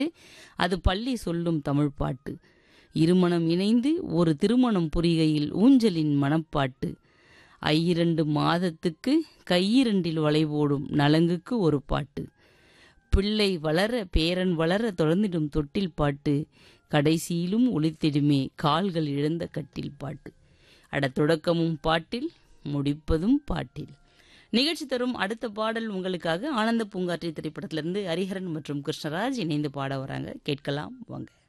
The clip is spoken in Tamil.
அது பள்ளி சொல்லும் தமிழ் பாட்டு இருமணம் இணைந்து ஒரு திருமணம் புரிகையில் ஊஞ்சலின் மனப்பாட்டு ஐயிரண்டு மாதத்துக்கு கையிரண்டில் வளைபோடும் நலங்குக்கு ஒரு பாட்டு பிள்ளை வளர பேரன் வளர தொடர்ந்திடும் தொட்டில் பாட்டு கடைசியிலும் ஒளித்திடுமே கால்கள் இழந்த கட்டில் பாட்டு அட தொடக்கமும் பாட்டில் முடிப்பதும் பாட்டில் நிகழ்ச்சி தரும் அடுத்த பாடல் உங்களுக்காக ஆனந்த பூங்காற்றி திரைப்படத்திலிருந்து ஹரிஹரன் மற்றும் கிருஷ்ணராஜ் இணைந்து பாட வராங்க கேட்கலாம் வாங்க